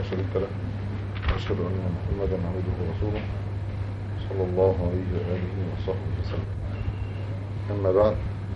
لا شريك له وأشهد أن محمدا عبده ورسوله صلى الله عليه وآله وصحبه وسلم أما بعد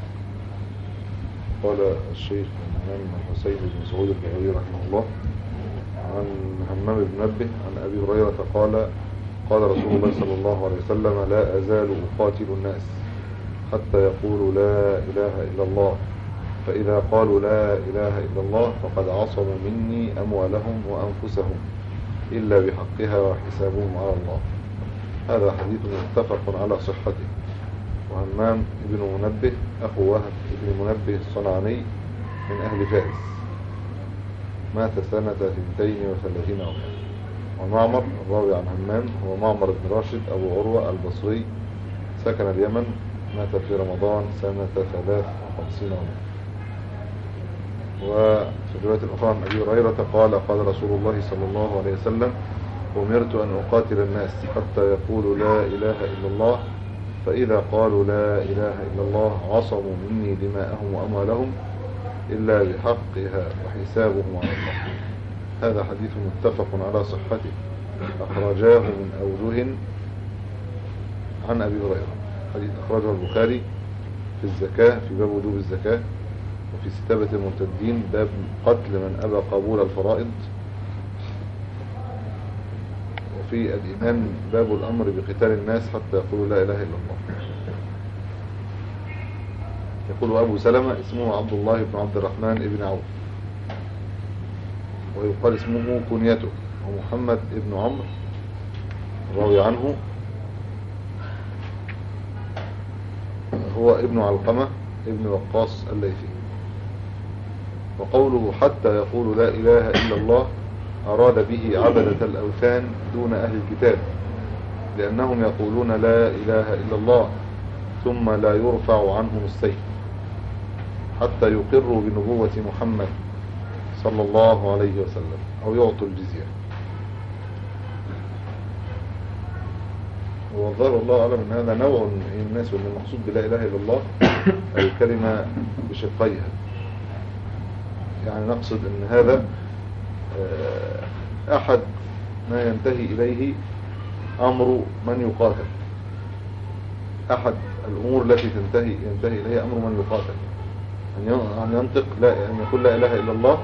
قال الشيخ الإمام الحسين بن سعود البغوي رحمه الله عن همام بن نبه عن أبي هريرة قال قال رسول الله صلى الله عليه وسلم لا أزال أقاتل الناس حتى يقولوا لا إله إلا الله فإذا قالوا لا إله إلا الله فقد عصم مني أموالهم وأنفسهم إلا بحقها وحسابهم على الله هذا حديث متفق على صحته وهمام ابن منبه أخو وهب ابن منبه الصنعاني من أهل فارس مات سنة 32 عام ومعمر الراوي عن همام هو معمر بن راشد أبو عروة البصري سكن اليمن مات في رمضان سنة 53 عام وفي الرواية الأخرى عن أبي هريرة قال قال رسول الله صلى الله عليه وسلم أمرت أن أقاتل الناس حتى يقولوا لا إله إلا الله فإذا قالوا لا إله إلا الله عصموا مني دماءهم وأموالهم إلا بحقها وحسابهم على الله هذا حديث متفق على صحته أخرجاه من أوجه عن أبي هريرة حديث أخرجه البخاري في الزكاة في باب وجوب الزكاة وفي ستابة المرتدين باب قتل من أبى قبول الفرائض وفي الإيمان باب الأمر بقتال الناس حتى يقولوا لا إله إلا الله يقول أبو سلمة اسمه عبد الله بن عبد الرحمن بن عوف ويقال اسمه كنيته ومحمد بن عمرو راوي عنه هو ابن علقمة ابن وقاص الليثي وقوله حتى يقول لا إله إلا الله أراد به عبدة الأوثان دون أهل الكتاب لأنهم يقولون لا إله إلا الله ثم لا يرفع عنهم السيف حتى يقروا بنبوة محمد صلى الله عليه وسلم أو يعطوا الجزية والظاهر الله أعلم أن هذا نوع من الناس وأن المقصود بلا إله إلا الله الكلمة بشقيها يعني نقصد أن هذا أحد ما ينتهي إليه أمر من يقاتل أحد الأمور التي تنتهي ينتهي إليها أمر من يقاتل أن ينطق لا أن يقول لا إله إلا الله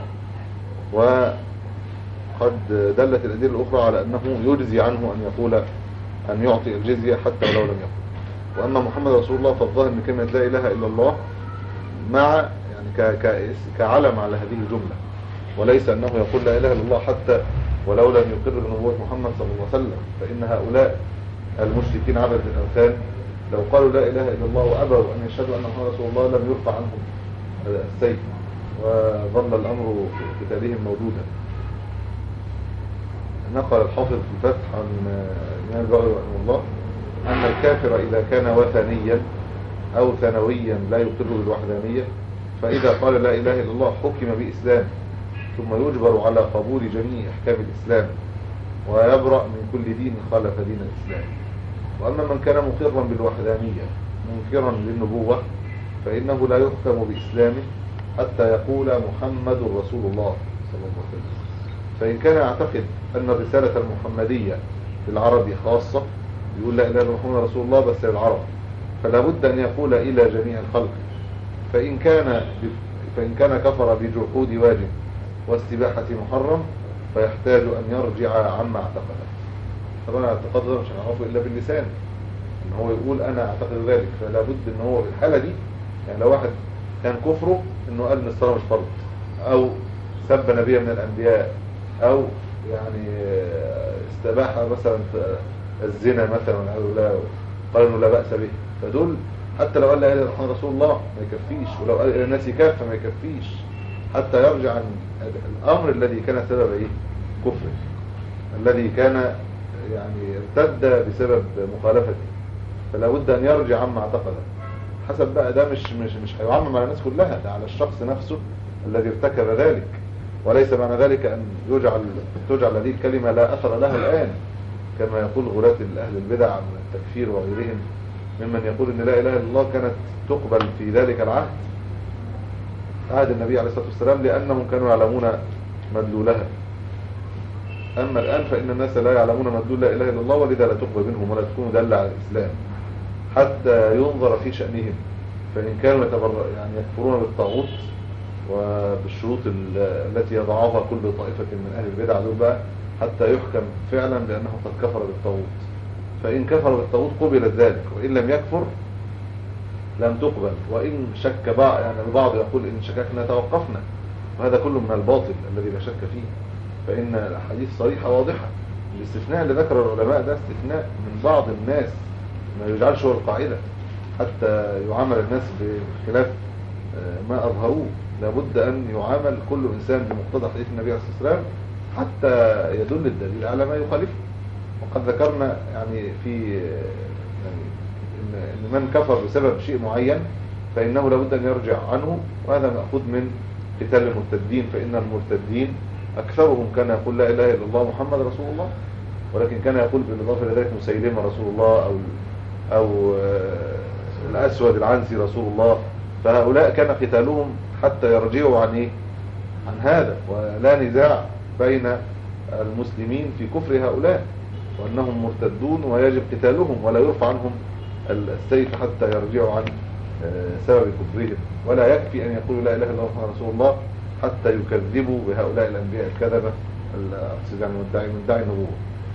وقد دلت الأدلة الأخرى على أنه يجزي عنه أن يقول أن يعطي الجزية حتى ولو لم يقل وأما محمد رسول الله فالظاهر أن كلمة لا إله إلا الله مع يعني كعلم على هذه الجملة وليس أنه يقول لا إله إلا الله حتى ولو لم يقر بنبوة محمد صلى الله عليه وسلم فإن هؤلاء المشركين عبدة الأوثان لو قالوا لا إله إلا الله وأبوا أن يشهدوا أن محمد رسول الله لم يرفع عنهم السيف وظل الأمر في قتالهم موجودا نقل الحافظ في الفتح عن الإمام البغوي رحمه الله أن الكافر إذا كان وثنيا أو ثانويا لا يقر بالوحدانية فإذا قال لا إله إلا الله حكم بإسلام ثم يجبر على قبول جميع أحكام الإسلام ويبرأ من كل دين خالف دين الإسلام وأما من كان مقرا بالوحدانية منكرا للنبوة فإنه لا يحكم بإسلامه حتى يقول محمد رسول الله صلى الله عليه وسلم فإن كان يعتقد أن الرسالة المحمدية للعرب خاصة يقول لا إله إلا محمد رسول الله بس للعرب فلا بد أن يقول إلى جميع الخلق فإن كان فإن كان كفر بجحود واجب واستباحة محرم فيحتاج أن يرجع عما اعتقده طبعا الاعتقاد ده مش هنعرفه إلا باللسان ان هو يقول أنا أعتقد ذلك فلا بد أن هو في الحالة دي يعني لو واحد كان كفره أنه قال أن الصلاة مش فرض أو سب نبيا من الأنبياء أو يعني استباح مثلا الزنا مثلا والعياذ بالله قال انه لا بأس به فدول حتى لو قال لا اله الا رسول الله ما يكفيش ولو قال الى الناس كافه ما يكفيش حتى يرجع عن الامر الذي كان سبب ايه كفره الذي كان يعني ارتد بسبب مخالفته فلا بد ان يرجع عما اعتقده حسب بقى ده مش مش مش هيعمم على الناس كلها ده على الشخص نفسه الذي ارتكب ذلك وليس معنى ذلك أن يجعل تجعل هذه الكلمة لا أثر لها الآن كما يقول غلاة أهل البدع من التكفير وغيرهم ممن يقول أن لا إله إلا الله كانت تقبل في ذلك العهد عهد النبي عليه الصلاة والسلام لأنهم كانوا يعلمون مدلولها أما الآن فإن الناس لا يعلمون مدلول لا إله إلا الله ولذا لا تقبل منهم ولا تكون دل على الإسلام حتى ينظر في شأنهم فإن كانوا يتبر يعني يكفرون بالطاغوت وبالشروط التي يضعها كل طائفة من أهل البدع دول بقى حتى يحكم فعلا بأنه قد كفر بالطاغوت فإن كفر بالطاغوت قبل ذلك وإن لم يكفر لم تقبل وإن شك بعض يعني البعض يقول إن شككنا توقفنا وهذا كله من الباطل الذي لا شك فيه فإن الأحاديث صريحة واضحة الاستثناء اللي ذكر العلماء ده استثناء من بعض الناس ما يجعلش هو القاعدة حتى يعامل الناس بخلاف ما أظهروه لابد أن يعامل كل إنسان بمقتضى حديث النبي عليه الصلاة والسلام حتى يدل الدليل على ما يخالفه وقد ذكرنا يعني في يعني إن من كفر بسبب شيء معين فإنه لابد أن يرجع عنه وهذا مأخوذ من قتال المرتدين فإن المرتدين أكثرهم كان يقول لا إله إلا الله محمد رسول الله ولكن كان يقول بالإضافة إلى ذلك مسيلمة رسول الله أو أو الأسود العنسي رسول الله فهؤلاء كان قتالهم حتى يرجعوا عن إيه؟ عن هذا ولا نزاع بين المسلمين في كفر هؤلاء وأنهم مرتدون ويجب قتالهم ولا يرفع عنهم السيف حتى يرجعوا عن سبب كفرهم ولا يكفي أن يقولوا لا إله إلا الله رسول الله حتى يكذبوا بهؤلاء الأنبياء الكذبة أقصد يعني مدعي مدعي النبوة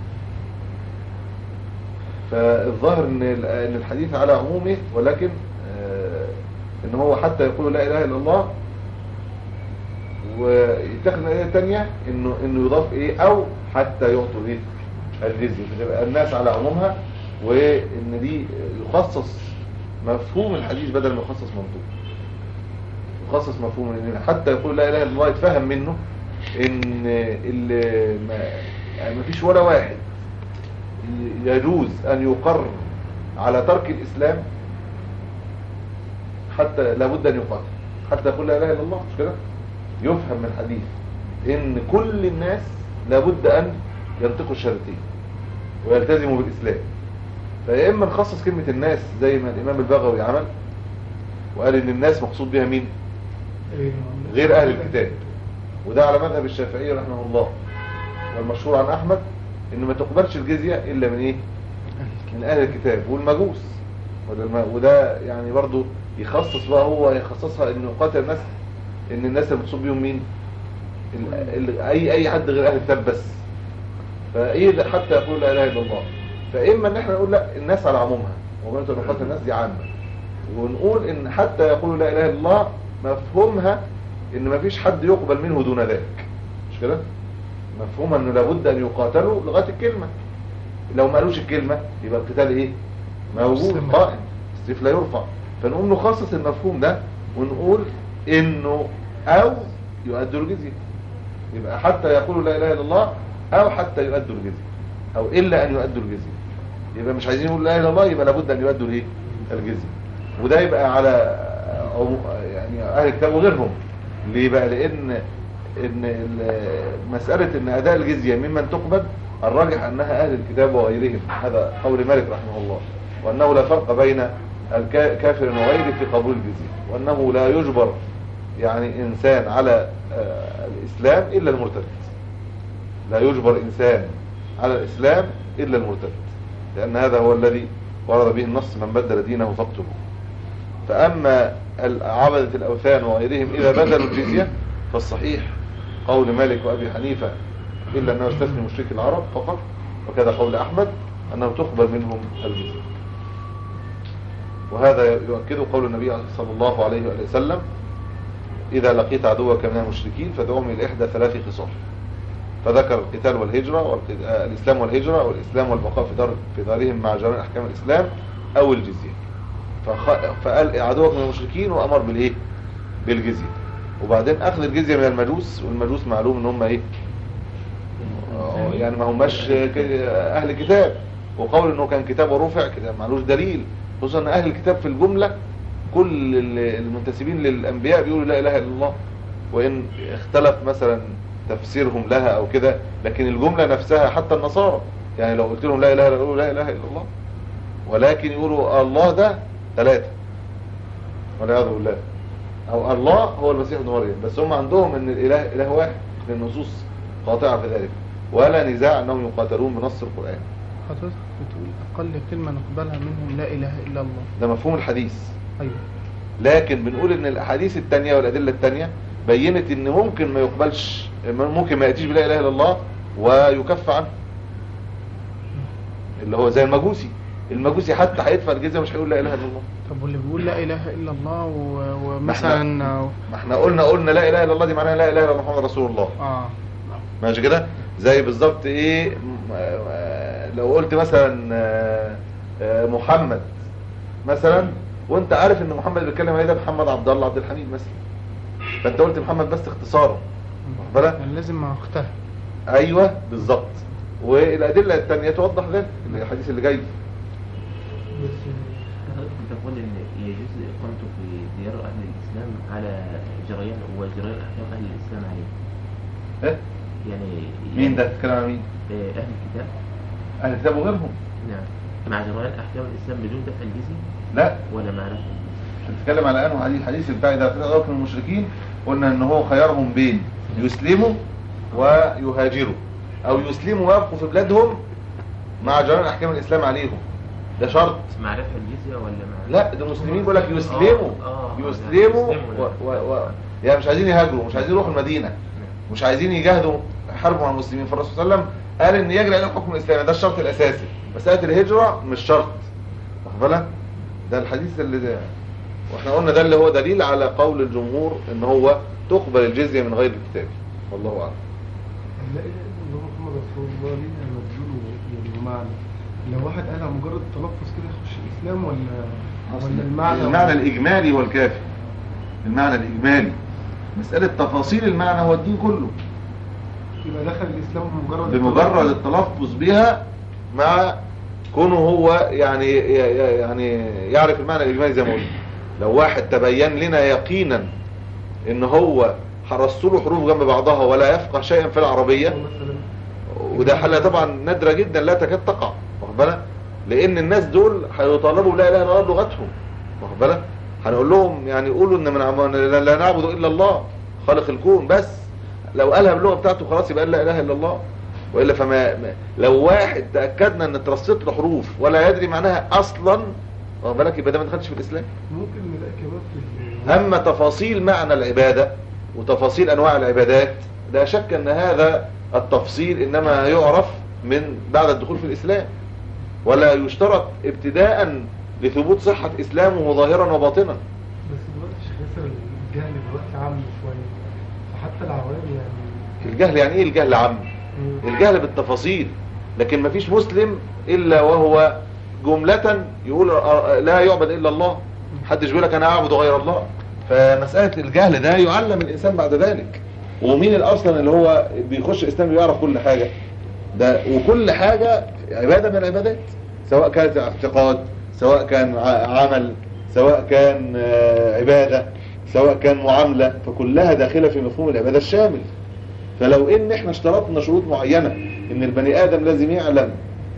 فالظاهر ان ان الحديث على عمومه ولكن ان هو حتى يقول لا اله الا الله ويتخذ ايه تانية انه انه يضاف ايه او حتى يعطوا ايه الجزية فتبقى الناس على عمومها وان دي يخصص مفهوم الحديث بدل ما يخصص منطوق يخصص مفهوم ان حتى يقول لا اله الا الله يتفهم منه ان اللي ما يعني ما فيش ولا واحد يجوز ان يقر على ترك الاسلام حتى لابد ان يقاتل حتى يقول لا اله الا الله مش كده يفهم من الحديث ان كل الناس لابد ان ينطقوا الشهادتين ويلتزموا بالاسلام فيا اما نخصص كلمة الناس زي ما الامام البغوي عمل وقال ان الناس مقصود بها مين غير اهل الكتاب وده على مذهب الشافعي رحمه الله والمشهور عن احمد ان ما تقبلش الجزية الا من ايه من اهل الكتاب والمجوس وده يعني برضو يخصص بقى هو يخصصها انه يقاتل الناس ان الناس اللي بتصوب بيهم مين ال ال اي اي حد غير اهل الكتاب بس فايه حتى يقول لا اله الا الله فاما ان احنا نقول لا الناس على عمومها وبنت نقاتل الناس دي عامه ونقول ان حتى يقولوا لا اله الا الله مفهومها ان ما فيش حد يقبل منه دون ذلك مش كده مفهوم انه لابد ان يقاتلوا لغايه الكلمه لو ما قالوش الكلمه يبقى القتال ايه موجود قائم السيف لا يرفع فنقوم نخصص المفهوم ده ونقول انه او يؤدوا الجزيه يبقى حتى يقولوا لا اله الا الله او حتى يؤدوا الجزيه او الا ان يؤدوا الجزيه يبقى مش عايزين يقولوا لا اله الا الله يبقى لابد ان يؤدوا الايه الجزيه وده يبقى على يعني اهل الكتاب وغيرهم ليه بقى لان ان مسألة ان اداء الجزية ممن تقبل الراجح انها اهل الكتاب وغيرهم هذا قول مالك رحمه الله وانه لا فرق بين الكافر وغيره في قبول الجزية وانه لا يجبر يعني انسان على الاسلام الا المرتد لا يجبر انسان على الاسلام الا المرتد لان هذا هو الذي ورد به النص من بدل دينه فاقتلوه فاما عبدة الاوثان وغيرهم اذا بذلوا الجزية فالصحيح قول مالك وابي حنيفة الا انه يستثني مشرك العرب فقط وكذا قول احمد انه تقبل منهم الجزية وهذا يؤكد قول النبي صلى الله عليه وآله وسلم إذا لقيت عدوك من المشركين فدعوهم إلى إحدى ثلاث خصال فذكر القتال والهجرة والإسلام والهجرة والإسلام والبقاء في, دار في دارهم مع جميع أحكام الإسلام أو الجزية فخ... فقال عدوك من المشركين وأمر بالإيه بالجزية وبعدين أخذ الجزية من المجوس والمجوس معلوم إن هم إيه يعني ما هماش أهل كتاب وقول إنه كان كتاب ورفع كتاب معلوش دليل خصوصا ان اهل الكتاب في الجملة كل المنتسبين للانبياء بيقولوا لا اله الا الله وان اختلف مثلا تفسيرهم لها او كده لكن الجملة نفسها حتى النصارى يعني لو قلت لهم لا اله الا الله لا اله الا الله ولكن يقولوا الله ده ثلاثة والعياذ بالله او الله هو المسيح ابن مريم بس هم عندهم ان الاله اله واحد للنصوص قاطعة في ذلك ولا نزاع أنهم يقاتلون بنص القرآن حضرتك بتقول أقل كلمة نقبلها منهم لا إله إلا الله ده مفهوم الحديث أيوه لكن بنقول ان الاحاديث التانية والادله التانية بينت ان ممكن ما يقبلش ممكن ما ياتيش بلا اله الا الله ويكف عنه اللي هو زي المجوسي المجوسي حتى هيدفع الجزيه مش هيقول لا اله الا الله طب واللي بيقول لا إله إلا الله و- ومثلا ما احنا قلنا قلنا لا اله الا الله دي معناها لا اله الا الله محمد رسول الله آه ماشي كده زي بالظبط ايه م- آه، لو قلت مثلا آه، آه، محمد مثلا وانت عارف ان محمد اللي بيتكلم عليه ده محمد عبد الله عبد الحميد مثلا فانت قلت محمد بس اختصارا واخد بالك يعني لازم مع أختها ايوه بالظبط والادله الثانيه توضح ذلك الحديث اللي جاي حضرتك بتقول ان يجوز اقامته في ديار اهل الاسلام على جريان وجريان احكام اهل الاسلام عليه ايه يعني مين ده تتكلم عن مين آه، اهل الكتاب اهل الكتاب وغيرهم نعم مع جريان احكام الاسلام بدون دفع الجزيه لا ولا مع نفسه بنتكلم على انه حديث الحديث بتاع اذا قتل من المشركين قلنا ان هو خيارهم بين يسلموا ويهاجروا او يسلموا ويبقوا في بلادهم مع جريان احكام الاسلام عليهم ده شرط مع رفع الجزيه ولا مع لا ده المسلمين بيقول لك يسلموا آه، آه، يسلموا يسلموا، و... و... و... يعني مش عايزين يهاجروا مش عايزين يروحوا المدينه مش عايزين يجاهدوا حرب مع المسلمين فالرسول صلى الله عليه وسلم قال ان يجري عليهم حكم الاسلام ده الشرط الاساسي مساله الهجره مش شرط واخد بالك ده الحديث اللي ده واحنا قلنا ده اللي هو دليل على قول الجمهور ان هو تقبل الجزيه من غير الكتاب والله اعلم لا اله الا الله محمد رسول الله ليه مدلول يعني معنى لو واحد قال على مجرد التلفظ كده يخش الاسلام ولا ولا المعنى المعنى الاجمالي والكافي المعنى الاجمالي مساله تفاصيل المعنى هو الدين كله يبقى دخل الاسلام بمجرد بمجرد التلفظ بها مع كونه هو يعني يعني يعرف المعنى الاجمالي زي ما قلت لو واحد تبين لنا يقينا ان هو حرصت له حروف جنب بعضها ولا يفقه شيئا في العربيه مثلا وده حالة طبعا نادرة جدا لا تكاد تقع واخد بالك لان الناس دول هيطالبوا لا اله الا الله بلغتهم واخد بالك هنقول لهم يعني قولوا ان من عم... لا لا نعبد الا الله خالق الكون بس لو قالها باللغه بتاعته خلاص يبقى قال لا اله الا الله والا فما ما- لو واحد تاكدنا ان اترصت له حروف ولا يدري معناها اصلا واخد بالك يبقى ده ما دخلش في الاسلام ممكن نلاقي كمان في ال- اما تفاصيل معنى العبادة وتفاصيل انواع العبادات لا شك ان هذا التفصيل انما يعرف من بعد الدخول في الاسلام ولا يشترط ابتداء لثبوت صحة اسلامه ظاهرا وباطنا بس دلوقتي الشيخ ياسر الجهل دلوقتي عام شويه فحتى العوام يعني الجهل يعني ايه الجهل عام مم. الجهل بالتفاصيل لكن ما فيش مسلم الا وهو جملة يقول آه، لا يعبد الا الله محدش بيقول لك انا اعبد غير الله فمسألة الجهل ده يعلم الانسان بعد ذلك ومين الاصلا اللي هو بيخش الاسلام بيعرف كل حاجة ده وكل حاجة عبادة من العبادات سواء كانت اعتقاد سواء كان ع- عمل سواء كان آه، عبادة سواء كان معاملة فكلها داخلة في مفهوم العبادة الشامل فلو ان احنا اشترطنا شروط معينة ان البني ادم لازم يعلم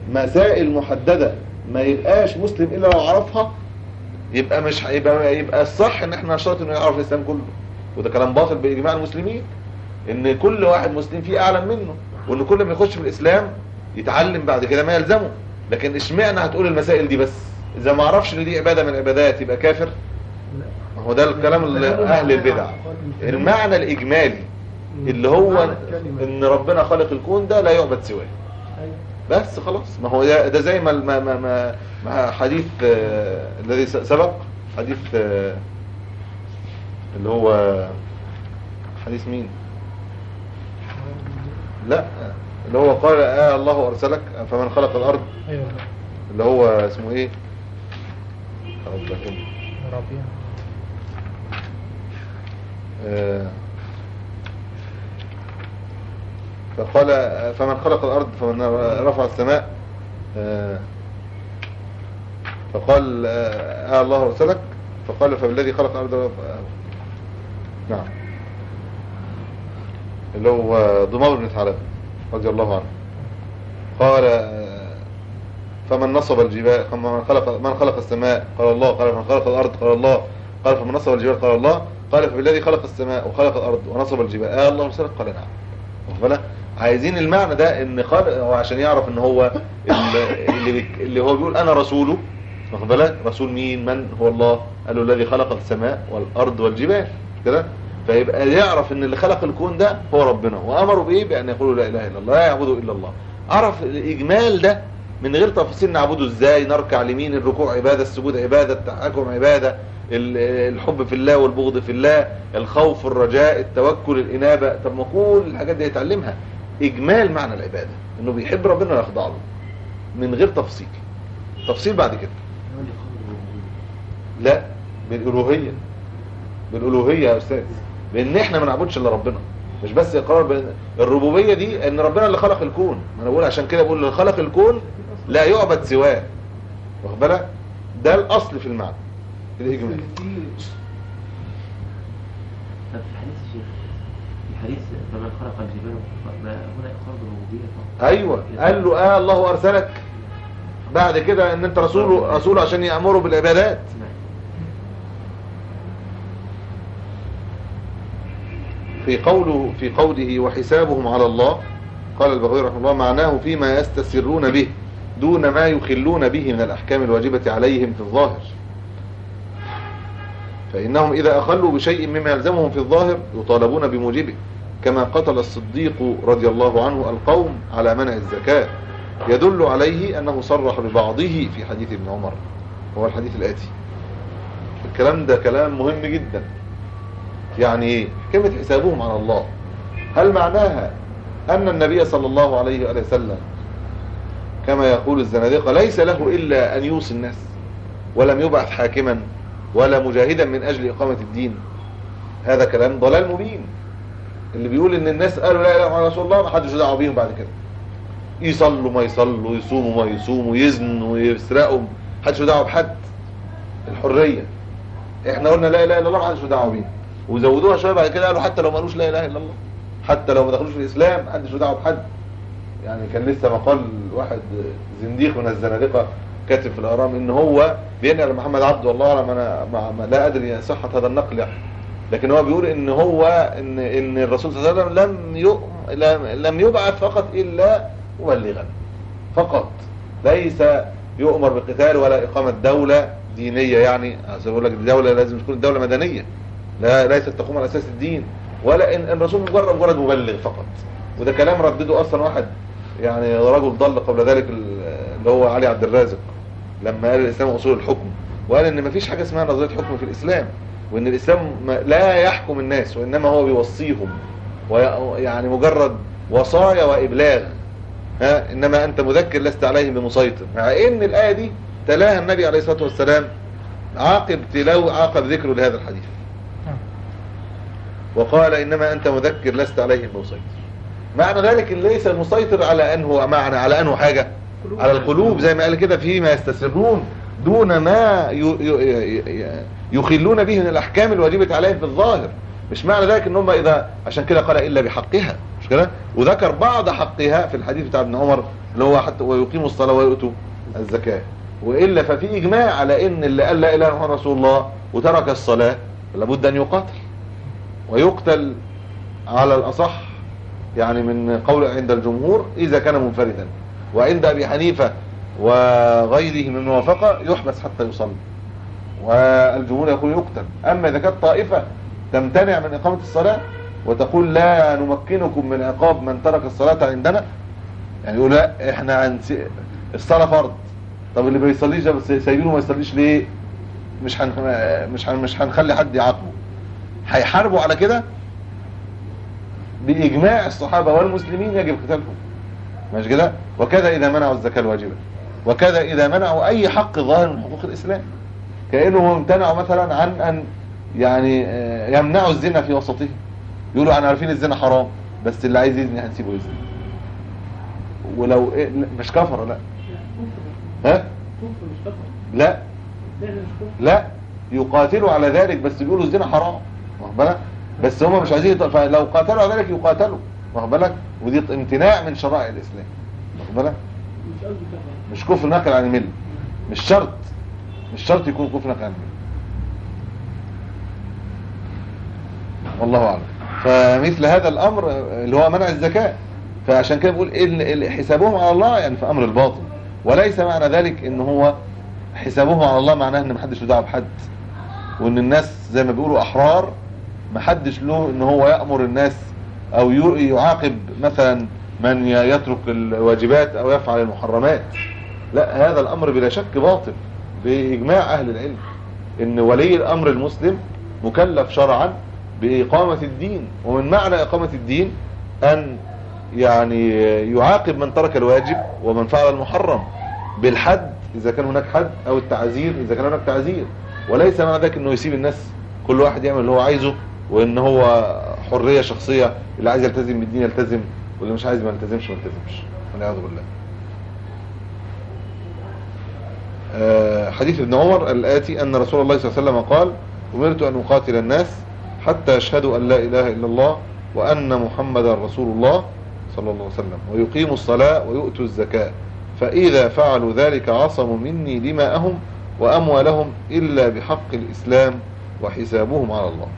مسائل محددة ما يبقاش مسلم الا لو عرفها يبقى مش يبقى يبقى الصح ان احنا نشترط انه يعرف الاسلام كله وده كلام باطل باجماع المسلمين ان كل واحد مسلم فيه اعلم منه وان كل ما يخش في الاسلام يتعلم بعد كده ما يلزمه لكن اشمعنى هتقول المسائل دي بس اذا ما عرفش ان دي عباده من العبادات يبقى كافر لا. ما هو ده الكلام اللي اهل البدع المعنى الاجمالي اللي هو معنى الكلمة. ان ربنا خالق الكون ده لا يعبد سواه أيوة. بس خلاص ما هو ده, ده زي ما ما ما, ما, ما حديث آه الذي س- سبق حديث آه اللي هو حديث مين لا اللي هو قال آه الله ارسلك فمن خلق الارض ايوه اللي هو اسمه ايه خلاص ده كله. ربيع آه، فقال آه، فمن خلق الأرض فمن رفع السماء آه، فقال آه آه الله أرسلك فقال فبالذي خلق الأرض رفع- نعم اللي هو ضمار بن ثعلبة رضي الله عنه قال آه، فمن نصب الجبال من خلق من خلق السماء قال الله قال من خلق الارض قال الله قال فمن نصب الجبال قال الله قال فبالذي خلق السماء وخلق الارض ونصب الجبال آه الله رسولك قال نعم واخد بالك عايزين المعنى ده ان خالق هو عشان يعرف ان هو اللي, اللي, بيك- اللي هو بيقول انا رسوله واخد بالك رسول مين من هو الله قال له الذي خلق السماء والارض والجبال كده فيبقى يعرف ان اللي خلق الكون ده هو ربنا وامروا بايه بان يقولوا لا اله الا الله لا يعبدوا الا الله عرف الاجمال ده من غير تفاصيل نعبده ازاي نركع لمين الركوع عباده السجود عباده التحكم عباده ال- الحب في الله والبغض في الله الخوف الرجاء التوكل الانابه طب ما كل الحاجات دي يتعلمها اجمال معنى العباده انه بيحب ربنا ويخضع له من غير تفصيل تفصيل بعد كده هو اللي خلق الربوبية. لا بالالوهيه بالالوهيه يا استاذ بان احنا ما نعبدش الا ربنا مش بس اقرار بان الربوبيه دي ان ربنا اللي خلق الكون ما انا بقول عشان كده بقول اللي خلق الكون لا يعبد سواه واخد بالك ده الاصل في المعنى الاجمال في طب في حديث الشيخ في حديث فمن خلق الجبال ما هنا إقرار بالربوبية فقط ايوه قال له اه الله ارسلك بعد كده ان انت رسوله رسوله عشان يامره بالعبادات نعم. في قوله في قوله وحسابهم على الله قال البغوي رحمه الله معناه فيما يستسرون به دون ما يخلون به من الأحكام الواجبة عليهم في الظاهر فإنهم إذا أخلوا بشيء مما يلزمهم في الظاهر يطالبون بموجبه كما قتل الصديق رضي الله عنه القوم على منع الزكاة يدل عليه أنه صرح ببعضه في حديث ابن عمر هو الحديث الآتي الكلام ده كلام مهم جدا يعني ايه كلمة حسابهم على الله هل معناها أن النبي صلى الله عليه وآله وسلم كما يقول الزنادقة ليس له إلا أن يوصي الناس ولم يبعث حاكما ولا مجاهدا من أجل إقامة الدين هذا كلام ضلال مبين اللي بيقول ان الناس قالوا لا اله الا الله رسول الله ما حدش دعوه بيهم بعد كده يصلوا ما يصلوا يصوموا ما يصوموا يزنوا يسرقوا محدش دعوه بحد الحريه احنا قلنا لا اله الا الله ما حدش دعوه بيهم وزودوها شويه بعد كده قالوا حتى لو ما قالوش لا اله الا الله حتى لو ما دخلوش في الاسلام ما حدش دعوه بحد يعني كان لسه مقال واحد زنديق من الزنادقه كاتب في الاهرام ان هو بينقل محمد عبد والله اعلم انا ما ما لا ادري صحه هذا النقل يعني لكن هو بيقول ان هو ان ان الرسول صلى الله عليه وسلم لم يؤ- لم لم يبعث فقط الا مبلغا فقط ليس يؤمر بالقتال ولا اقامه دوله دينيه يعني عايز اقول لك الدوله لازم تكون الدوله مدنيه لا ليست تقوم على اساس الدين ولا ان الرسول مجرد مجرد مبلغ فقط وده كلام ردده اصلا واحد يعني رجل ضل قبل ذلك اللي هو علي عبد الرازق لما قال الاسلام اصول الحكم وقال ان مفيش حاجه اسمها نظريه حكم في الاسلام وان الاسلام ما- لا يحكم الناس وانما هو بيوصيهم ويعني مجرد وصايا وابلاغ ها انما انت مذكر لست عليهم بمسيطر مع ان الايه دي تلاها النبي عليه الصلاه والسلام عاقب تلاو عاقب ذكره لهذا الحديث وقال انما انت مذكر لست عليهم بمسيطر معنى ذلك ان ليس المسيطر على انه معنى على انه حاجه على القلوب زي ما قال كده فيما يستسرون دون ما ي- ي- ي- يخلون به من الاحكام الواجبه عليهم في الظاهر مش معنى ذلك ان هم اذا عشان كده قال الا بحقها مش كده وذكر بعض حقها في الحديث بتاع ابن عمر اللي هو حتى ويقيموا الصلاه ويؤتوا الزكاه والا ففي اجماع على ان اللي قال لا اله الا الله رسول الله وترك الصلاه لابد ان يقاتل ويقتل على الاصح يعني من قول عند الجمهور اذا كان منفردا وعند ابي حنيفه وغيره من موافقه يحبس حتى يصلي والجمهور يقول يقتل اما اذا كانت طائفه تمتنع من اقامه الصلاه وتقول لا نمكنكم من عقاب من ترك الصلاه عندنا يعني يقول لا احنا عن الصلاه فرض طب اللي ما بيصليش ده بس سايبينه ما يصليش ليه مش هن مش هن مش هنخلي حد يعاقبه هيحاربوا على كده بإجماع الصحابة والمسلمين يجب قتالهم مش كده وكذا إذا منعوا الزكاة الواجبة وكذا إذا منعوا أي حق ظاهر من حقوق الإسلام كأنهم امتنعوا مثلا عن أن يعني آه، يمنعوا الزنا في وسطهم يقولوا احنا عارفين الزنا حرام بس اللي عايز يزني هنسيبه يزني ولو إيه لا، مش كفر لا ها لا لا يقاتلوا على ذلك بس بيقولوا الزنا حرام واخد بالك بس هم مش عايزين يط- فلو قاتلوا على ذلك يقاتلوا واخد بالك ودي امتناع من شرائع الاسلام واخد بالك مش كفر نقل عن المله مش شرط مش شرط يكون كفر نقل عن المله والله اعلم فمثل هذا الامر اللي هو منع الزكاة فعشان كده بقول ال- ال- حسابهم على الله يعني في امر الباطل وليس معنى ذلك ان هو حسابهم على الله معناه ان محدش له دعوه بحد وان الناس زي ما بيقولوا احرار محدش له ان هو يأمر الناس او يو- يعاقب مثلا من ي- يترك الواجبات او يفعل المحرمات لا هذا الامر بلا شك باطل باجماع اهل العلم ان ولي الامر المسلم مكلف شرعا باقامة الدين ومن معنى اقامة الدين ان يعني يعاقب من ترك الواجب ومن فعل المحرم بالحد اذا كان هناك حد او التعزير اذا كان هناك تعزير وليس معنى ذلك انه يسيب الناس كل واحد يعمل اللي هو عايزه وان هو حرية شخصية اللي عايز يلتزم بالدين يلتزم واللي مش عايز ما يلتزمش ما يلتزمش والعياذ بالله آه، حديث ابن عمر الآتي أن رسول الله صلى الله عليه وسلم قال أمرت أن أقاتل الناس حتى يشهدوا أن لا إله إلا الله وأن محمدا رسول الله صلى الله عليه وسلم ويقيموا الصلاة ويؤتوا الزكاة فإذا فعلوا ذلك عصموا مني دماءهم وأموالهم إلا بحق الإسلام وحسابهم على الله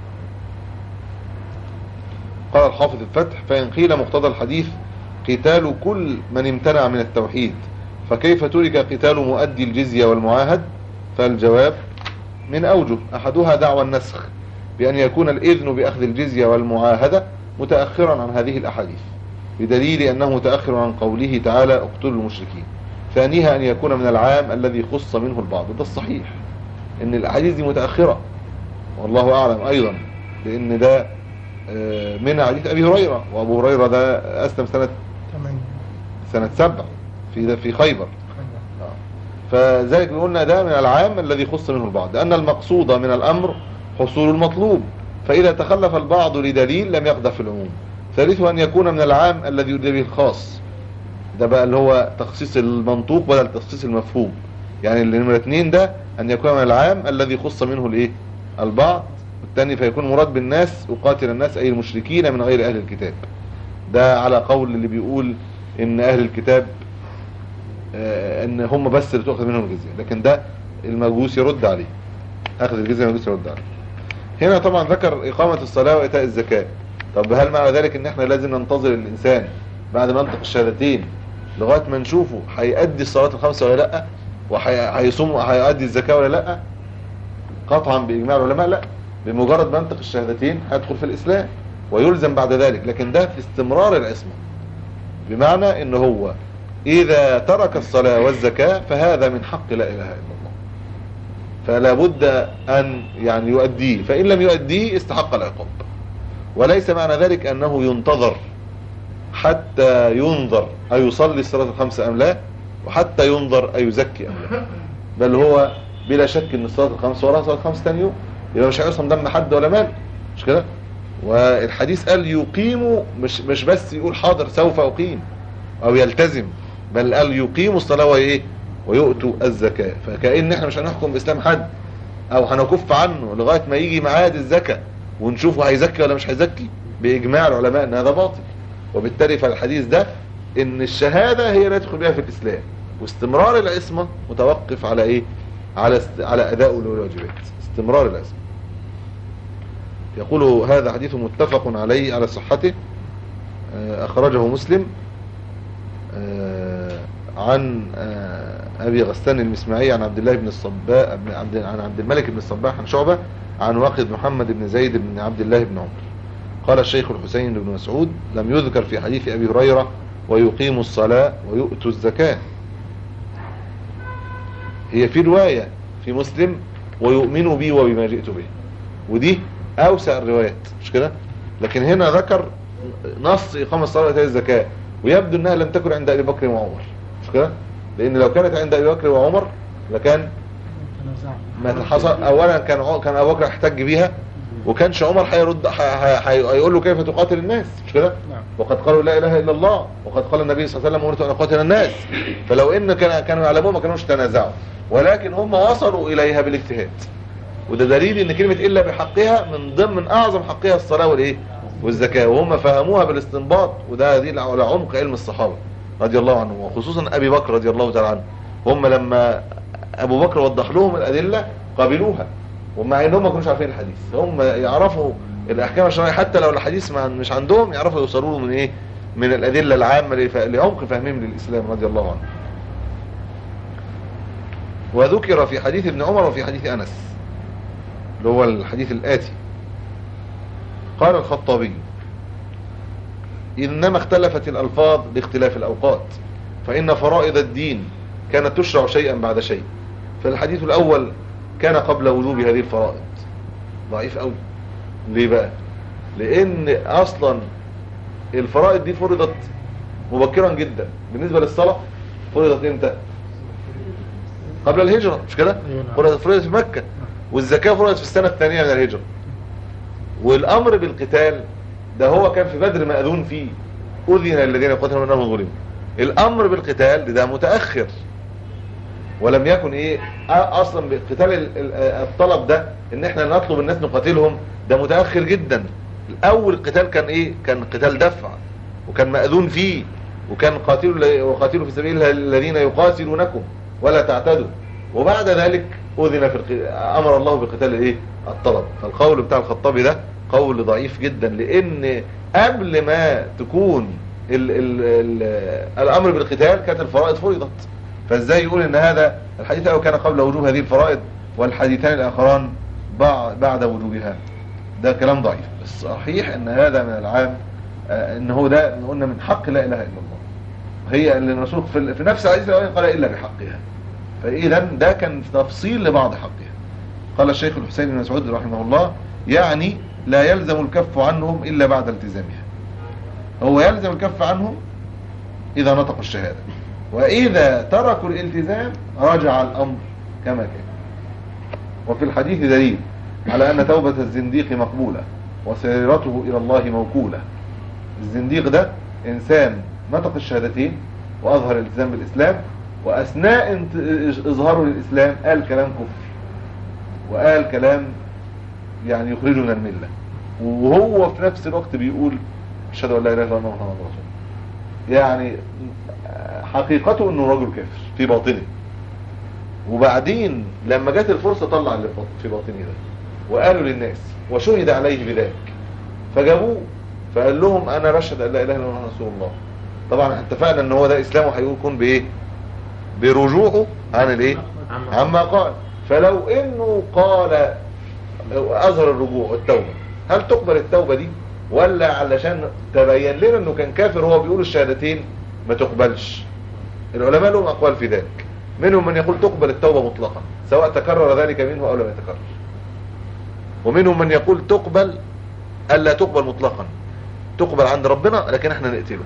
قال الحافظ الفتح فإن قيل مقتضى الحديث قتال كل من امتنع من التوحيد فكيف ترك قتال مؤدي الجزية والمعاهد فالجواب من أوجه أحدها دعوى النسخ بأن يكون الإذن بأخذ الجزية والمعاهدة متأخرا عن هذه الأحاديث بدليل أنه متأخر عن قوله تعالى اقتلوا المشركين ثانيها أن يكون من العام الذي خص منه البعض ده الصحيح أن الأحاديث دي متأخرة والله أعلم أيضا لأن ده آه، من حديث أبي هريرة وأبو هريرة ده أسلم سنة ثمانية سنة سبع في في خيبر خير. فذلك قلنا ده من العام الذي خص منه البعض لأن المقصود من الأمر حصول المطلوب فإذا تخلف البعض لدليل لم يقدح في العموم ثالثه أن يكون من العام الذي يريد به الخاص ده بقى اللي هو تخصيص المنطوق بدل تخصيص المفهوم يعني اللي نمرة اتنين ده أن يكون من العام الذي خص منه الإيه البعض والثاني فيكون مراد بالناس أقاتل الناس أي المشركين من غير أهل الكتاب ده على قول اللي بيقول إن أهل الكتاب آه، ان هم بس اللي تؤخذ منهم الجزية لكن ده المجوس يرد عليه اخذ الجزية المجوس يرد عليه هنا طبعا ذكر اقامة الصلاة وايتاء الزكاة طب هل معنى ذلك ان احنا لازم ننتظر الانسان بعد ما ينطق الشهادتين لغاية ما نشوفه هيأدي الصلاة الخمسة ولا لا وهيصوم هيأدي الزكاة ولا لا قطعا باجماع العلماء لا بمجرد ما ينطق الشهادتين هيدخل في الاسلام ويلزم بعد ذلك لكن ده في استمرار العصمة بمعنى ان هو اذا ترك الصلاة والزكاة فهذا من حق لا اله الا الله فلا بد ان يعني يؤديه فان لم يؤديه استحق العقاب وليس معنى ذلك انه ينتظر حتى ينظر ايصلي الصلاة الخمسة ام لا وحتى ينظر ايزكي ام لا بل هو بلا شك ان الصلاة الخمسة وراها صلاة الخمسة تاني يوم يبقى مش هيعصم دم حد ولا مال مش كده والحديث قال يقيم مش مش بس يقول حاضر سوف اقيم او يلتزم بل قال يقيموا الصلاة وايه ويؤتوا الزكاة فكأن احنا مش هنحكم باسلام حد او هنكف عنه لغاية ما يجي ميعاد الزكاة ونشوفه هيزكي ولا مش هيزكي باجماع العلماء ان هذا باطل وبالتالي فالحديث ده ان الشهادة هي لا يدخل بها في الاسلام واستمرار العصمة متوقف على ايه على است... على اداء الواجبات استمرار العصمة يقول هذا حديث متفق عليه على صحته آه، اخرجه مسلم آه، عن آه، ابي غسان المسمعي عن عبد الله بن الصباح بن عبد عن عبد الملك بن الصباح عن شعبة عن واقد محمد بن زيد بن عبد الله بن عمر قال الشيخ الحسين بن مسعود لم يذكر في حديث ابي هريرة ويقيم الصلاة ويؤتوا الزكاة هي في رواية في مسلم ويؤمنوا بي وبما جئت به ودي اوسع الروايات مش كده لكن هنا ذكر نص اقامة الصلاة وإيتاء الزكاة ويبدو انها لم تكن عند ابي بكر وعمر مش كده لان لو كانت عند ابي بكر وعمر لكان تنازعوا ما حصل اولا كان ع- كان ابو بكر احتج بيها وكانش عمر هيرد ح- ح- هيقول له كيف تقاتل الناس مش كده نعم وقد قالوا لا اله الا الله وقد قال النبي صلى الله عليه وسلم امرت ان اقاتل الناس فلو ان كان كانوا يعلمون ما كانوش تنازعوا ولكن هم وصلوا اليها بالاجتهاد وده دليل ان كلمة الا بحقها من ضمن اعظم حقها الصلاة والايه والزكاة وهم فهموها بالاستنباط وده دليل على عمق علم الصحابة رضي الله عنهم وخصوصا ابي بكر رضي الله تعالى عنه هم لما ابو بكر وضح لهم الادلة قبلوها ومع انهم ما كانوش عارفين الحديث هم يعرفوا الاحكام الشرعيه حتى لو الحديث ما- مش عندهم يعرفوا يوصلوا له من ايه من الادله العامه لف- لعمق فهمهم للاسلام رضي الله عنه وذكر في حديث ابن عمر وفي حديث انس اللي هو الحديث الاتي قال الخطابي إنما اختلفت الألفاظ لاختلاف الأوقات فإن فرائض الدين كانت تشرع شيئا بعد شيء فالحديث الأول كان قبل وجوب هذه الفرائض ضعيف أوي ليه بقى لأن أصلا الفرائض دي فرضت مبكرا جدا بالنسبة للصلاة فرضت امتى قبل الهجرة مش كده أيوة نعم. فرضت فرضت في مكة والزكاة فرضت في السنة الثانية من الهجرة والامر بالقتال ده هو كان في بدر مأذون فيه اذن الذين قتلوا منهم ظلموا الامر بالقتال ده متأخر ولم يكن ايه أ- اصلا بقتال ال- ال- الطلب ده ان احنا نطلب الناس نقاتلهم ده متأخر جدا الاول قتال كان ايه كان قتال دفع وكان مأذون فيه وكان قاتلوا وقاتلوا في سبيل الله الذين يقاتلونكم ولا تعتدوا وبعد ذلك اذن في الق... امر الله بقتال الايه الطلب فالقول بتاع الخطابي ده قول ضعيف جدا لان قبل ما تكون ال... ال... ال... الامر بالقتال كانت الفرائض فرضت فازاي يقول ان هذا الحديث الاول كان قبل وجوب هذه الفرائض والحديثان الاخران بع- بعد وجوبها ده كلام ضعيف الصحيح ان هذا من العام آه، ان هو ده قلنا من حق لا اله الا الله هي اللي الرسول في, في نفس الحديث الاولاني قال الا بحقها فاذا ده كان تفصيل لبعض حقها قال الشيخ الحسين بن مسعود رحمه الله يعني لا يلزم الكف عنهم الا بعد التزامها هو يلزم الكف عنهم اذا نطقوا الشهاده واذا تركوا الالتزام رجع الامر كما كان وفي الحديث دليل على ان توبه الزنديق مقبوله وسيرته الى الله موكوله الزنديق ده انسان نطق الشهادتين واظهر الالتزام بالاسلام واثناء انت- اظهاره للاسلام قال كلام كفر وقال كلام يعني يخرجه من المله وهو في نفس الوقت بيقول اشهد ان لا اله الا الله محمد رسول الله يعني حقيقته انه رجل كافر في باطنه وبعدين لما جت الفرصه طلع اللي في باطنه ده وقالوا للناس وشهد عليه بذلك فجابوه فقال لهم انا بشهد ان لا اله الا الله رسول الله طبعا اتفقنا ان هو ده اسلامه هيكون بايه برجوعه عن الايه عما عما قال فلو انه قال اظهر الرجوع والتوبه هل تقبل التوبه دي ولا علشان تبين لنا انه كان كافر وهو بيقول الشهادتين ما تقبلش العلماء لهم اقوال في ذلك منهم من يقول تقبل التوبه مطلقا سواء تكرر ذلك منه او لم يتكرر ومنهم من يقول تقبل الا تقبل مطلقا تقبل عند ربنا لكن احنا نقتله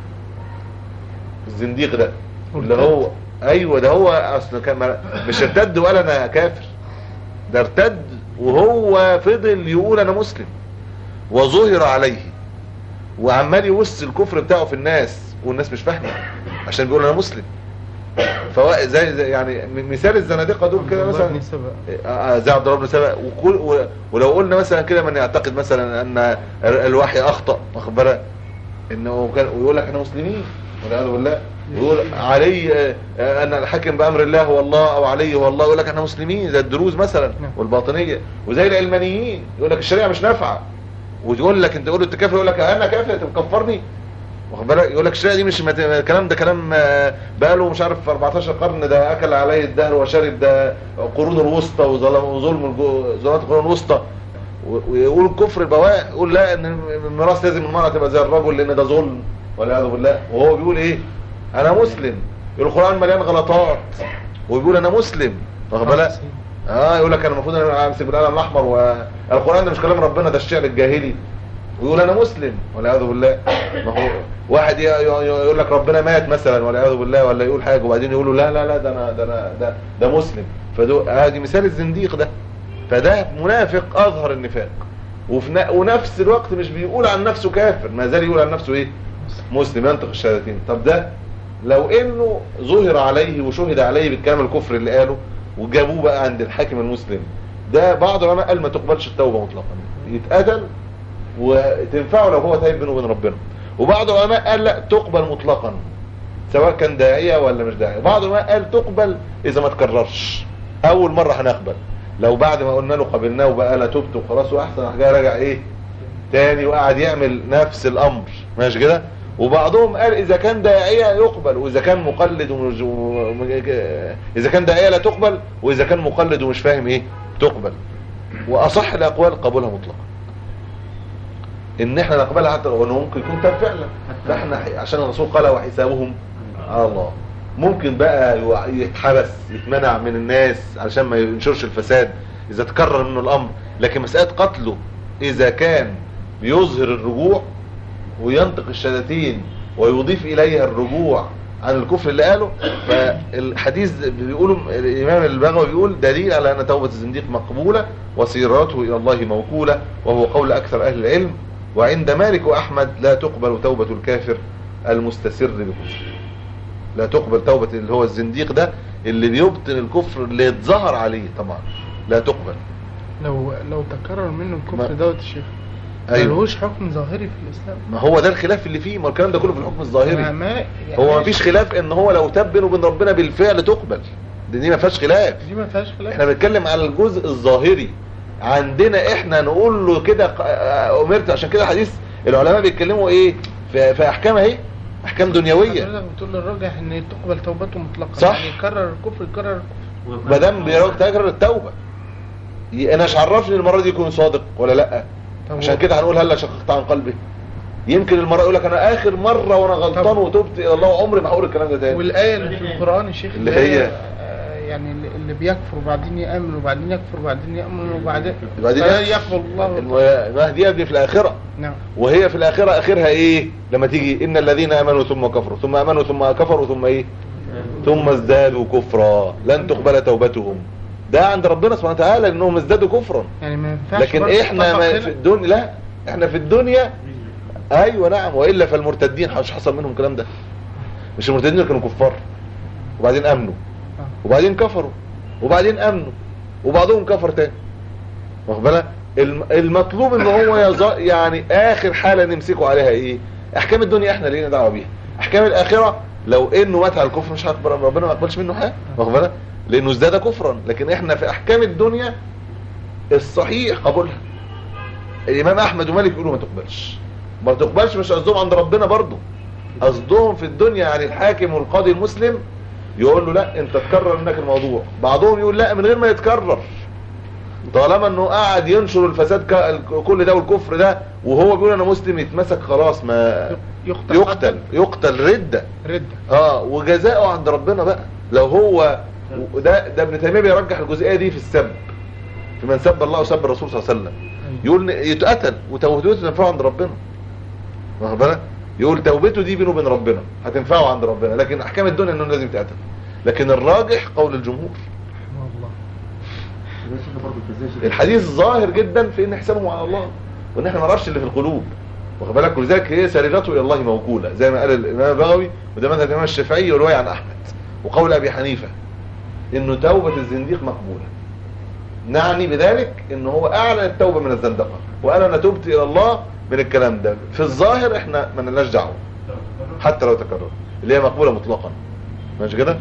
الزنديق ده اللي هو ايوه ده هو اصل كان ما- مش ارتد وقال انا كافر ده ارتد وهو فضل يقول انا مسلم وظهر عليه وعمال يوص الكفر بتاعه في الناس والناس مش فاهمه عشان بيقول انا مسلم فوا زي, زي يعني م- مثال الزنادقه دول كده عبد الله بن مثلا سبأ. آه، زي عبد الله بن سبأ وكل و- ولو قلنا مثلا كده من يعتقد مثلا ان ال- الوحي اخطا واخد بالك انه كان ويقول لك احنا مسلمين والعياذ بالله ويقول علي آه، آه، ان الحاكم بامر الله هو الله او علي هو الله يقول لك احنا مسلمين زي الدروز مثلا نعم. والباطنيه وزي العلمانيين يقول لك الشريعه مش نافعه وتقول لك انت تقول له انت كافر يقول لك انا كافر انت بتكفرني واخد بالك يقول لك الشريعه دي مش مت- الكلام ده كلام آه، بقاله مش عارف 14 قرن ده اكل عليه الدهر وشرب ده قرون الوسطى وظلم وظلم الجو- ظلمات القرون الوسطى و- ويقول الكفر البواء يقول لا ان الميراث لازم المرأة تبقى زي الرجل لان ده ظلم والعياذ بالله وهو بيقول ايه انا مسلم القرآن مليان غلطات وبيقول انا مسلم واخد بالك اه يقول لك انا المفروض انا امسك بالقلم الاحمر والقرآن ده مش كلام ربنا ده الشعر الجاهلي ويقول انا مسلم والعياذ بالله ما هو واحد ي- ي- يقول لك ربنا مات مثلا والعياذ بالله ولا يقول حاجه وبعدين يقولوا لا لا لا ده انا ده انا ده ده مسلم فدو ادي مثال الزنديق ده فده منافق اظهر النفاق وفي ن- ونفس الوقت مش بيقول عن نفسه كافر ما زال يقول عن نفسه ايه مسلم ينطق الشهادتين طب ده لو انه ظهر عليه وشهد عليه بالكلام الكفر اللي قاله وجابوه بقى عند الحاكم المسلم ده بعض العلماء قال ما تقبلش التوبه مطلقا يتقتل وتنفعه لو هو تايب بينه وبين ربنا وبعض العلماء قال لا تقبل مطلقا سواء كان داعية ولا مش داعية بعض العلماء قال تقبل اذا ما تكررش اول مرة هنقبل لو بعد ما قلنا له قبلناه وبقى لا تبت وخلاص واحسن راح جاي راجع ايه تاني وقعد يعمل نفس الامر ماشي كده وبعضهم قال اذا كان داعية يقبل واذا كان مقلد ومش وم- اذا كان داعية لا تقبل واذا كان مقلد ومش فاهم ايه تقبل واصح الاقوال قبولها مطلقا ان احنا نقبلها حتى لو انه ممكن يكون تاب فعلا فاحنا ح- عشان الرسول قال وحسابهم على الله ممكن بقى يوع- يتحبس يتمنع من الناس علشان ما ينشرش الفساد اذا تكرر منه الامر لكن مسألة قتله اذا كان بيظهر الرجوع وينطق الشهادتين ويضيف اليها الرجوع عن الكفر اللي قاله فالحديث بيقولوا الامام البغوي بيقول دليل على ان توبة الزنديق مقبولة وسيرته الى الله موكولة وهو قول اكثر اهل العلم وعند مالك واحمد لا تقبل توبة الكافر المستسر بكفر لا تقبل توبة اللي هو الزنديق ده اللي بيبطن الكفر اللي اتظهر عليه طبعا لا تقبل لو لو تكرر منه ما- الكفر دوت الشيخ ايوه ملهوش حكم ظاهري في الاسلام ما هو ده الخلاف اللي فيه ما الكلام ده كله في الحكم الظاهري ما- ما يعني هو ما ماشي. فيش خلاف ان هو لو تاب بينه وبين ربنا بالفعل تقبل دي, دي ما فيهاش خلاف دي ما فيهاش خلاف احنا بنتكلم على الجزء الظاهري عندنا احنا نقول له كده ق- آه، امرت عشان كده حديث العلماء بيتكلموا ايه في, في احكام اهي احكام دنيويه حضرتك بتقول الراجح ان تقبل توبته مطلقا صح. يعني يكرر الكفر يكرر الكفر ما دام بيتكرر التوبه ي- انا مش عرفني المره دي يكون صادق ولا لا طب عشان هو- كده هنقول هلا شققت عن قلبي يمكن المره يقول لك انا اخر مره وانا غلطان طب- وتبت الى الله وعمري ما هقول الكلام ده تاني والآية اللي في القرآن يا شيخ اللي هي؟ آه، يعني اللي اللي بيكفر وبعدين يأمن وبعدين يكفر وبعدين يأمن وبعدين بعدين فلا يحصل. يقبل الله الم- ما دي يا ابني في الاخره نعم وهي في الاخره اخرها ايه لما تيجي ان الذين امنوا ثم كفروا ثم امنوا ثم كفروا ثم ايه ثم ازدادوا كفرا لن تقبل توبتهم ده عند ربنا سبحانه وتعالى لانهم ازدادوا كفرا يعني ما ينفعش لكن برضه احنا تطبق ما هنا. في الدنيا لا احنا في الدنيا ايوه نعم والا فالمرتدين مش حصل منهم الكلام ده مش المرتدين اللي كانوا كفار وبعدين امنوا آه. وبعدين كفروا وبعدين امنوا وبعضهم كفر تاني واخد بالك الم- المطلوب ان هو يظ... يعني اخر حاله نمسكه عليها ايه احكام الدنيا احنا لينا دعوه بيها احكام الاخره لو انه مات على الكفر مش هيقبل ربنا ما يقبلش منه حاجه واخد بالك لانه ازداد كفرا لكن احنا في احكام الدنيا الصحيح قبولها الامام احمد ومالك يقولوا ما تقبلش ما تقبلش مش قصدهم عند ربنا برضو قصدهم في الدنيا يعني الحاكم والقاضي المسلم يقول له لا انت تكرر منك الموضوع بعضهم يقول لا من غير ما يتكرر طالما انه قاعد ينشر الفساد ك- كل ده والكفر ده وهو بيقول انا مسلم يتمسك خلاص ما يقتل يقتل يقتل ردة ردة اه وجزاؤه عند ربنا بقى لو هو ده ده ابن تيميه بيرجح الجزئيه دي في السب في من سب الله وسب الرسول صلى الله عليه وسلم يقول إن يتقتل وتوبته تنفعه عند ربنا واخد بالك يقول توبته دي بينه وبين ربنا هتنفعه عند ربنا لكن احكام الدنيا انه لازم يتقتل لكن الراجح قول الجمهور رحمه الله ده شيخ برضه كذا شيخ الحديث ظاهر جدا في ان حسابهم على الله وان احنا ما نعرفش اللي في القلوب واخد بالك ولذلك هي سريرته الى الله موكوله زي ما قال الامام البغوي وده مذهب الامام الشافعي وروايه عن احمد وقول ابي حنيفه انه توبه الزنديق مقبوله نعني بذلك ان هو اعلن التوبه من الزندقه وقال انا تبت الى الله من الكلام ده في الظاهر احنا ما لناش دعوه حتى لو تكرر اللي هي مقبوله مطلقا ماشي كده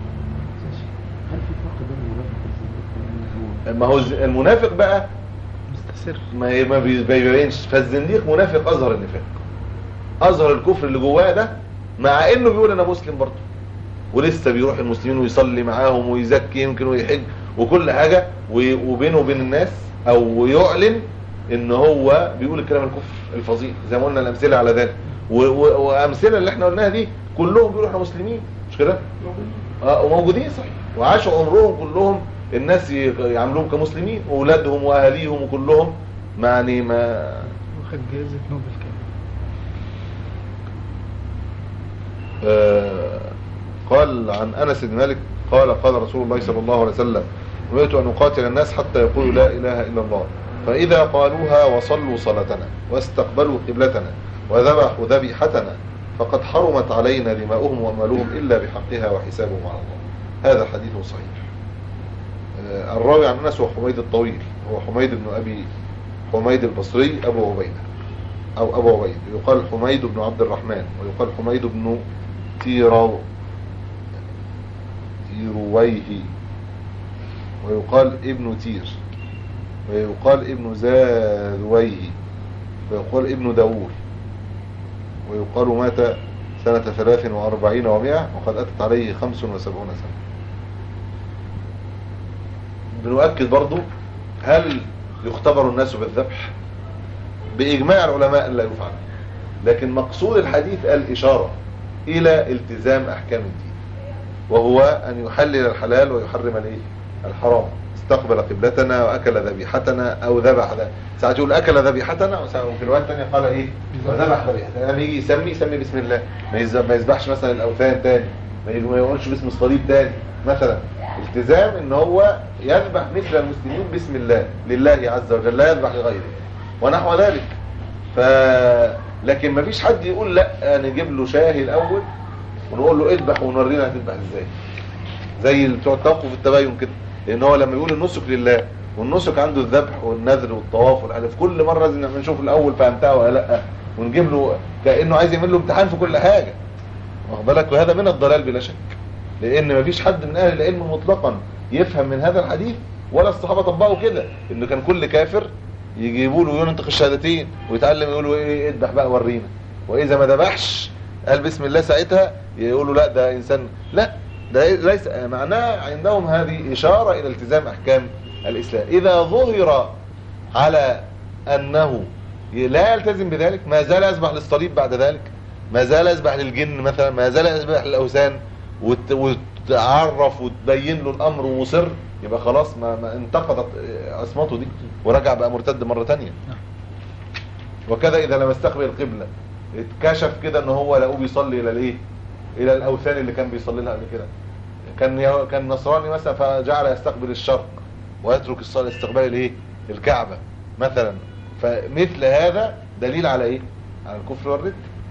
هل في فرق بين المنافق والصديق؟ ما هو الز- المنافق بقى مستسر ما ي- ما بي- بيبينش فالزنديق منافق اظهر النفاق اظهر الكفر اللي جواه ده مع انه بيقول انا مسلم برضه ولسه بيروح المسلمين ويصلي معاهم ويزكي يمكن ويحج وكل حاجة و- وبينه وبين الناس او يعلن ان هو بيقول الكلام الكفر الفظيع زي ما قلنا الامثله على ذلك و- و- وامثله اللي احنا قلناها دي كلهم بيقولوا احنا مسلمين مش كده اه وموجودين صحيح وعاشوا عمرهم كلهم الناس ي- يعاملوهم كمسلمين واولادهم واهاليهم وكلهم يعني ما واخد جائزة نوبل كمان آه، قال عن انس بن مالك قال قال رسول الله صلى الله عليه وسلم امرت ان اقاتل الناس حتى يقولوا لا اله الا الله فاذا قالوها وصلوا صلاتنا واستقبلوا قبلتنا وذبحوا ذبيحتنا فقد حرمت علينا دماؤهم واموالهم الا بحقها وحسابهم على الله هذا حديث صحيح آه، الراوي عن انس هو حميد الطويل هو حميد بن ابي حميد البصري ابو عبيده او ابو عبيد يقال حميد بن عبد الرحمن ويقال حميد بن تيرو تيرويه ويقال ابن تير ويقال ابن زاذويه ويقال ابن داوود ويقال مات سنة ثلاث وأربعين ومائة وقد أتت عليه خمس وسبعون سنة بنؤكد برضو هل يختبر الناس بالذبح بإجماع العلماء لا يفعل لكن مقصود الحديث الإشارة إلى التزام أحكام الدين وهو أن يحلل الحلال ويحرم الايه الحرام استقبل قبلتنا وأكل ذبيحتنا أو ذبح ذ- ساعات يقول أكل ذبيحتنا وفي الرواية الثانية قال إيه وذبح ذبيحتنا يعني يجي يسمي يسمي بسم الله ما يز- ما يذبحش مثلا الأوثان تاني ما ي- ما يقولش باسم الصليب تاني مثلا التزام ان هو يذبح مثل المسلمين بسم الله لله عز وجل لا يذبح لغيره ونحو ذلك ف لكن ما فيش حد يقول لا نجيب له شاهي الاول ونقول له اذبح ونورينا هتذبح ازاي زي اللي بتوع التوقف التباين كده لان هو لما يقول النسك لله والنسك عنده الذبح والنذر والطواف والحلف كل مره لازم نشوف الاول فهمتها ولا لا ونجيب له كانه عايز يعمل له امتحان في كل حاجه واخد بالك وهذا من الضلال بلا شك لان مفيش حد من اهل العلم مطلقا يفهم من هذا الحديث ولا الصحابه طبقوا كده انه كان كل كافر يجيبوا له ينطق الشهادتين ويتعلم يقولوا ايه اذبح بقى ورينا واذا ما ذبحش قال بسم الله ساعتها يقولوا لا ده انسان لا ده ليس معناه عندهم هذه اشاره الى التزام احكام الاسلام اذا ظهر على انه لا يلتزم بذلك ما زال يسبح للصليب بعد ذلك ما زال يسبح للجن مثلا ما زال يسبح للاوثان وت- وتعرف وتبين له الامر ومصر يبقى خلاص ما, ما انتقضت عصمته دي ورجع بقى مرتد مره تانية وكذا اذا لم يستقبل القبله اتكشف كده ان هو لقوه بيصلي الى الايه الى الاوثان اللي كان بيصلي لها قبل كده كان ي- كان نصراني مثلا فجعل يستقبل الشرق ويترك الصلاه استقبال الايه الكعبه مثلا فمثل هذا دليل على ايه على الكفر والرد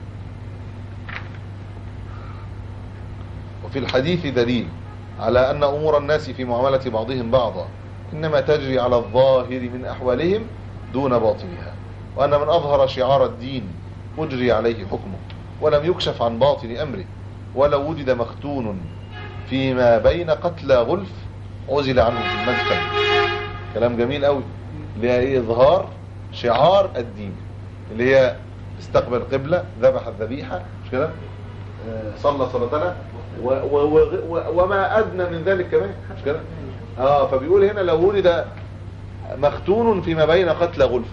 وفي الحديث دليل على أن أمور الناس في معاملة بعضهم بعضا إنما تجري على الظاهر من أحوالهم دون باطنها وأن من أظهر شعار الدين أجري عليه حكمه ولم يكشف عن باطن أمره ولو وجد مختون فيما بين قتلى غلف عزل عنه في المدفن كلام جميل قوي لإظهار شعار الدين اللي هي استقبل قبلة ذبح الذبيحة مش كده آه، صلى صلاتنا و و و و وما أدنى من ذلك كمان مش كده اه فبيقول هنا لو ولد مختون فيما بين قتلى غلف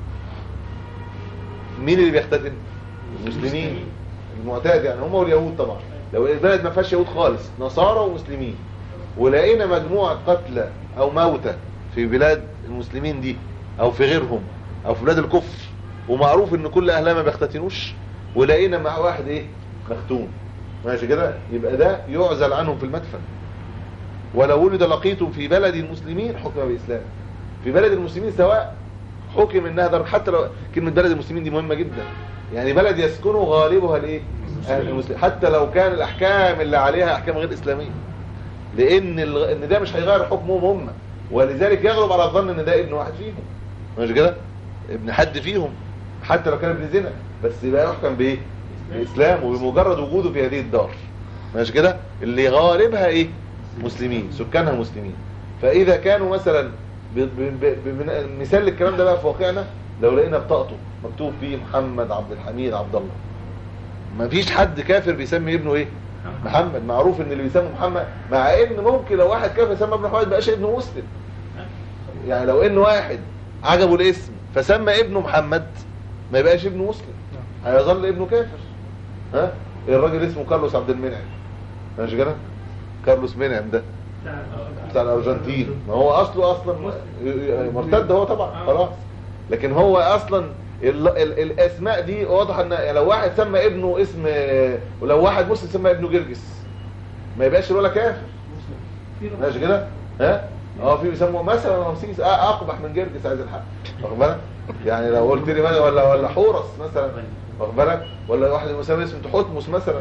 مين اللي بيختتن المسلمين المعتاد يعني هم واليهود طبعا لو البلد ما فيهاش يهود خالص نصارى ومسلمين ولقينا مجموعة قتلى او موتى في بلاد المسلمين دي او في غيرهم او في بلاد الكفر ومعروف ان كل اهلها ما بيختتنوش ولقينا مع واحد ايه مختون ماشي كده يبقى ده يعزل عنهم في المدفن ولو ولد لقيتم في بلد المسلمين حكم بإسلام في بلد المسلمين سواء حكم انها درجة حتى لو كلمة بلد المسلمين دي مهمة جدا يعني بلد يسكنه غالبها الايه أهل المسلمين حتى لو كان الاحكام اللي عليها احكام غير اسلامية لان ال- ان ده مش هيغير حكمهم هم ولذلك يغلب على الظن ان ده ابن واحد فيهم مش كده ابن حد فيهم حتى لو كان ابن زنا بس يبقى يحكم بايه باسلام وبمجرد وجوده في هذه الدار ماشي كده اللي غالبها ايه مسلمين سكانها مسلمين فاذا كانوا مثلا ب- ب- ب- بمن- مثال للكلام ده بقى في واقعنا لو لقينا بطاقته مكتوب فيه محمد عبد الحميد عبد الله ما فيش حد كافر بيسمي ابنه ايه محمد معروف ان اللي بيسموا محمد مع ان ممكن لو واحد كافر سمى ابنه محمد بقاش ابنه مسلم يعني لو ان واحد عجبه الاسم فسمى ابنه محمد ما يبقاش ابنه مسلم هيظل ابنه كافر ها الراجل اسمه كارلوس عبد المنعم ماشي كده كارلوس منعم ده بتاع الارجنتين ما هو اصله اصلا مرتد هو طبعا خلاص لكن هو اصلا ال ال الاسماء دي واضح ان يعني لو واحد سمى ابنه اسم ولو واحد مسلم سمى ابنه جرجس ما يبقاش ولا كافر ماشي كده ها اه في بيسموا مثلا رمسيس آه اقبح من جرجس عايز الحق واخد بالك يعني لو قلت لي مثلا ولا ولا حورس مثلا واخد بالك ولا واحد مسمى اسمه تحتمس مثلا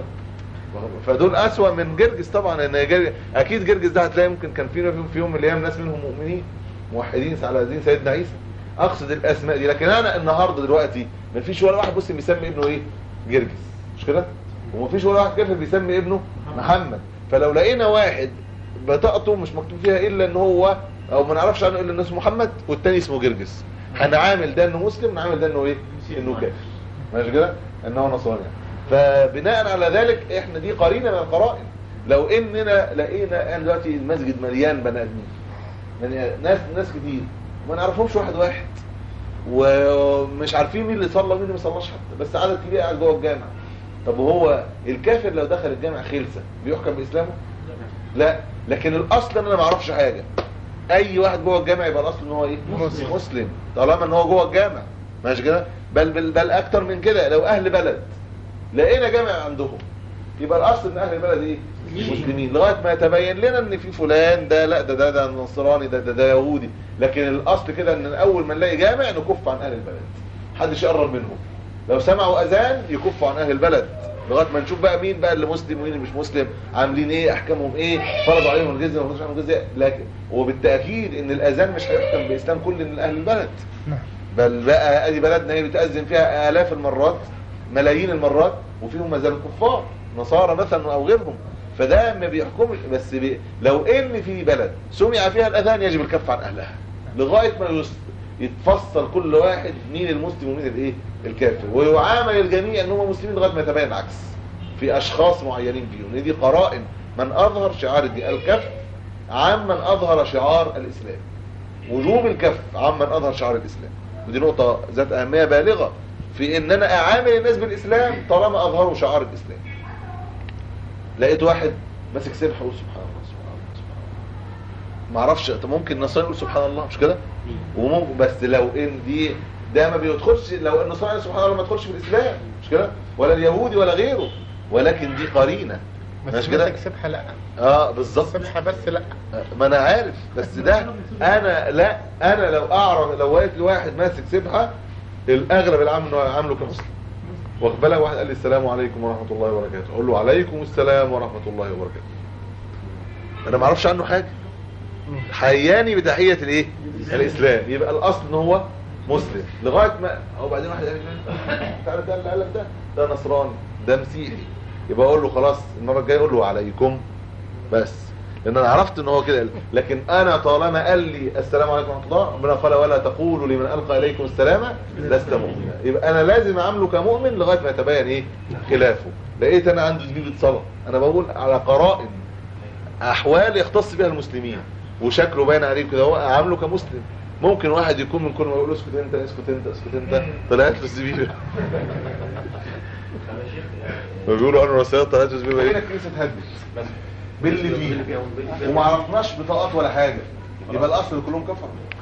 فدول اسوأ من جرجس طبعا ان جرجس اكيد جرجس ده هتلاقي ممكن كان في في يوم من الايام ناس منهم مؤمنين موحدين على دين سيدنا عيسى اقصد الاسماء دي لكن انا النهارده دلوقتي ما فيش ولا واحد مسلم بيسمي ابنه ايه جرجس مش كده وما فيش ولا واحد كافر بيسمي ابنه محمد فلو لقينا واحد بطاقته مش مكتوب فيها الا ان هو او ما نعرفش عنه الا ان اسمه محمد والتاني اسمه جرجس انا عامل ده انه مسلم انا عامل ده انه ايه انه كافر ماشي كده ان هو نصراني فبناء على ذلك احنا دي قرينه من القرائن لو اننا لقينا ان دلوقتي المسجد مليان بني ادمين يعني ناس ناس كتير ما نعرفهمش واحد واحد ومش عارفين مين اللي صلى ومين اللي ما صلاش حتى بس عدد كبير قاعد جوه الجامع طب وهو الكافر لو دخل الجامع خلسه بيحكم باسلامه لا لكن الاصل ان انا ما اعرفش حاجه اي واحد جوه الجامع يبقى الاصل ان هو ايه مسلم. مسلم طالما ان هو جوه الجامع ماشي كده بل بل, بل اكتر من كده لو اهل بلد لقينا جامع عندهم يبقى الاصل ان اهل البلد ايه مسلمين لغايه ما يتبين لنا ان في فلان ده لا ده ده ده نصراني ده ده, ده يهودي لكن الاصل كده ان اول ما نلاقي جامع نكف عن اهل البلد محدش يقرب منهم لو سمعوا اذان يكفوا عن اهل البلد لغايه ما نشوف بقى مين بقى اللي مسلم ومين اللي مش مسلم عاملين ايه احكامهم ايه فرضوا عليهم الجزيه ولا مش عليهم الجزيه لكن وبالتاكيد ان الاذان مش هيحكم باسلام كل اهل البلد نعم بل بقى ادي بلدنا هي بتأذن فيها آلاف المرات ملايين المرات وفيهم ما زالوا كفار نصارى مثلا او غيرهم فده ما بيحكمش بس بي لو ان في بلد سمع فيها الاذان يجب الكف عن اهلها لغايه ما يس- يتفصل كل واحد مين المسلم ومين الايه الكافر ويعامل الجميع ان هم مسلمين لغايه ما يتبين العكس في اشخاص معينين فيهم لأن دي قرائن من اظهر شعار الدين الكف عمن اظهر شعار الاسلام وجوب الكف عمن اظهر شعار الاسلام ودي نقطة ذات اهمية بالغة في ان انا اعامل الناس بالاسلام طالما اظهروا شعار الاسلام لقيت واحد ماسك سبحة يقول سبحان الله سبحان الله سبحان الله ما اعرفش طب ممكن النصارى يقول سبحان الله مش كده وممكن بس لو ان دي ده ما بيدخلش لو النصارى يقول سبحان الله ما يدخلش في الاسلام مش كده ولا اليهودي ولا غيره ولكن دي قرينة بس مش كده مسك سبحة لا اه بالظبط سبحة بس لا ما انا عارف بس ده انا لا انا لو اعرف لو لقيت واحد ماسك سبحه الاغلب العام انه عامله كمسلم واخد بالك واحد قال لي السلام عليكم ورحمه الله وبركاته اقول له عليكم السلام ورحمه الله وبركاته انا ما اعرفش عنه حاجه حياني بتحيه الايه الاسلام يبقى الاصل ان هو مسلم لغايه ما هو بعدين واحد قال لي تعالى ده اللي قال لك ده ده نصراني ده مسيحي يبقى اقول له خلاص المره الجايه اقول له عليكم بس لان انا عرفت ان هو كده لكن انا طالما قال لي السلام عليكم ورحمه الله ربنا قال ولا تقولوا لمن القى اليكم السلام لست مؤمنا يبقى انا لازم اعامله كمؤمن لغايه ما يتبين ايه خلافه لقيت انا عنده زميلة صلاه انا بقول على قرائن احوال يختص بها المسلمين وشكله باين عليه كده هو اعامله كمسلم ممكن واحد يكون من كل ما يقول له اسكت انت اسكت انت اسكت انت طلعت له الزبيبه ما بيقولوا انا رسالة طلعت له الزبيبه هنا الكنيسه اتهدت باللي فيه وما عرفناش بطاقات ولا حاجه يبقى الاصل كلهم كفر